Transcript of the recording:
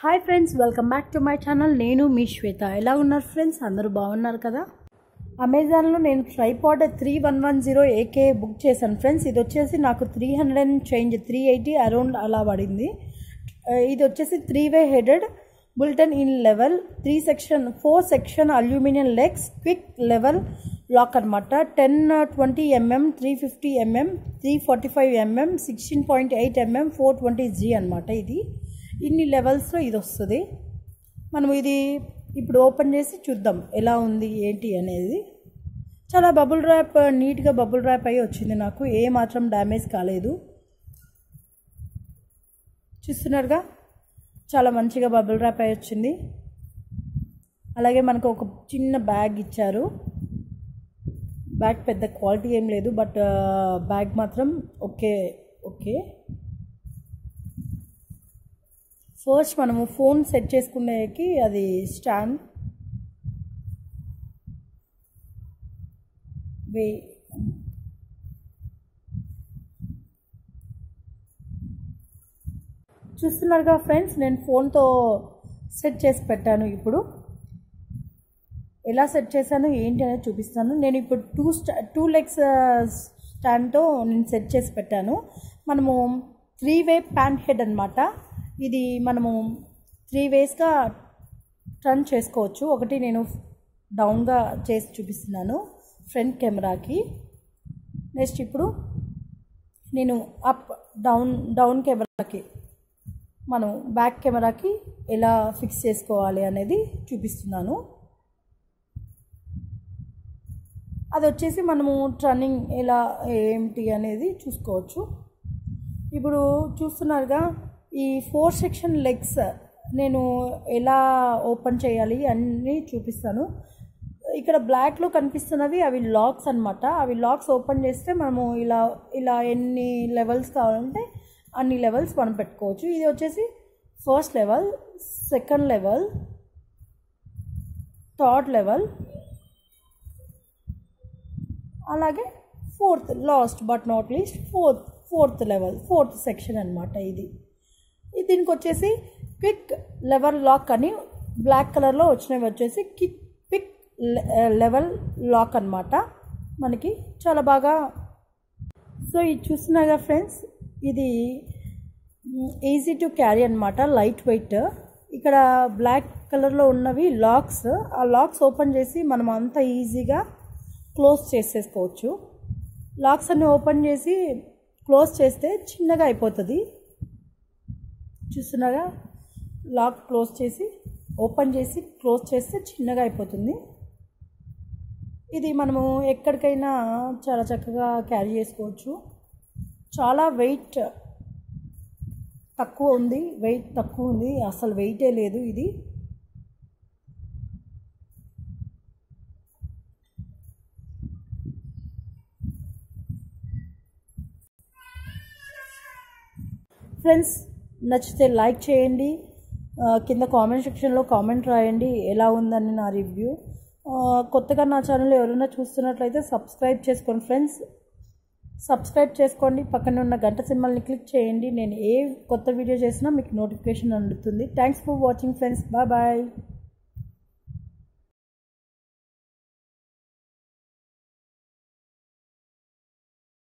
hi friends welcome back to my channel నేను మీ శ్వేత ఎలా ఉన్నారు ఫ్రెండ్స్ అందరూ బాగున్నారు కదా అమెజాన్లో నేను tripod three one one zero AK book చేశాను ఫ్రెండ్స్ ఇది వచ్చేసి నాకు three hundred and change three eighty around అలా పడింది ఆ, ఇది వచ్చేసి three way headed built in level three section four section aluminium legs quick level lock అనమాట ten twenty mm three fifty mm three forty five mm sixteen point eight mm four twenty g అనమాట ఇది ఇన్ని లెవెల్స్లో ఇది వస్తుంది మనం ఇది ఇప్పుడు ఓపెన్ చేసి చూద్దాం ఎలా ఉంది ఏంటి అనేది చాలా బబుల్ ర్యాప్ నీట్గా బబుల్ ర్యాప్ అయ్యి వచ్చింది నాకు ఏ మాత్రం డ్యామేజ్ కాలేదు చూస్తున్నారుగా చాలా మంచిగా బబుల్ ర్యాప్ అయి వచ్చింది అలాగే మనకు ఒక చిన్న బ్యాగ్ ఇచ్చారు బ్యాగ్ పెద్ద క్వాలిటీ ఏం లేదు బట్ బ్యాగ్ మాత్రం ఓకే ఓకే ఫస్ట్ మనము ఫోన్ సెట్ చేసుకునేకి అది స్టాండ్ వే చూస్తున్నారుగా ఫ్రెండ్స్ నేను ఫోన్తో సెట్ చేసి పెట్టాను ఇప్పుడు ఎలా సెట్ చేశాను ఏంటి అనేది చూపిస్తాను నేను ఇప్పుడు టూ స్టా టూ లెగ్స్ స్టాండ్తో నేను సెట్ చేసి పెట్టాను మనము త్రీ వే ప్యాన్ హెడ్ అనమాట ఇది మనము త్రీ వేస్గా టర్న్ చేసుకోవచ్చు ఒకటి నేను డౌన్గా చేసి చూపిస్తున్నాను ఫ్రంట్ కెమెరాకి నెక్స్ట్ ఇప్పుడు నేను అప్ డౌన్ డౌన్ కెమెరాకి మనం బ్యాక్ కెమెరాకి ఎలా ఫిక్స్ చేసుకోవాలి అనేది చూపిస్తున్నాను అది వచ్చేసి మనము టర్నింగ్ ఎలా ఏంటి అనేది చూసుకోవచ్చు ఇప్పుడు చూస్తున్నారుగా ఈ ఫోర్ సెక్షన్ లెగ్స్ నేను ఎలా ఓపెన్ చేయాలి అన్నీ చూపిస్తాను ఇక్కడ బ్లాక్లో కనిపిస్తున్నవి అవి లాక్స్ అనమాట అవి లాక్స్ ఓపెన్ చేస్తే మనము ఇలా ఇలా ఎన్ని లెవెల్స్ కావాలంటే అన్ని లెవెల్స్ మనం పెట్టుకోవచ్చు ఇది వచ్చేసి first level second level third level అలాగే fourth last but not least fourth fourth level fourth section అనమాట ఇది ఇది దీనికి వచ్చేసి క్విక్ లెవెల్ లాక్ అని బ్లాక్ కలర్లో వచ్చినవి వచ్చేసి కిక్ క్విక్ లెవెల్ లాక్ అనమాట మనకి చాలా బాగా సో ఇది చూస్తున్నాగా ఫ్రెండ్స్ ఇది ఈజీ టు క్యారీ అనమాట లైట్ వెయిట్ ఇక్కడ బ్లాక్ కలర్లో ఉన్నవి లాక్స్ ఆ లాక్స్ ఓపెన్ చేసి మనం అంత ఈజీగా క్లోజ్ చేసేసుకోవచ్చు లాక్స్ అన్ని ఓపెన్ చేసి క్లోజ్ చేస్తే చిన్నగా అయిపోతుంది చూస్తున్నారా లాక్ క్లోజ్ చేసి ఓపెన్ చేసి క్లోజ్ చేస్తే చిన్నగా అయిపోతుంది ఇది మనము ఎక్కడికైనా చాలా చక్కగా క్యారీ చేసుకోవచ్చు చాలా వెయిట్ తక్కువ ఉంది వెయిట్ తక్కువ ఉంది అసలు వెయిటే లేదు ఇది ఫ్రెండ్స్ నచ్చితే లైక్ చేయండి ఆ, కింద కామెంట్ సెక్షన్లో కామెంట్ రాయండి ఎలా ఉందని నా రివ్యూ ఆ, కొత్తగా నా ఛానల్ ఎవరైనా చూస్తున్నట్లయితే సబ్స్క్రైబ్ చేసుకోండి ఫ్రెండ్స్ సబ్స్క్రైబ్ చేసుకోండి పక్కన ఉన్న గంట సింబల్ని క్లిక్ చేయండి నేను ఏ కొత్త వీడియో చేసినా మీకు నోటిఫికేషన్ అందుతుంది thanks for watching friends bye bye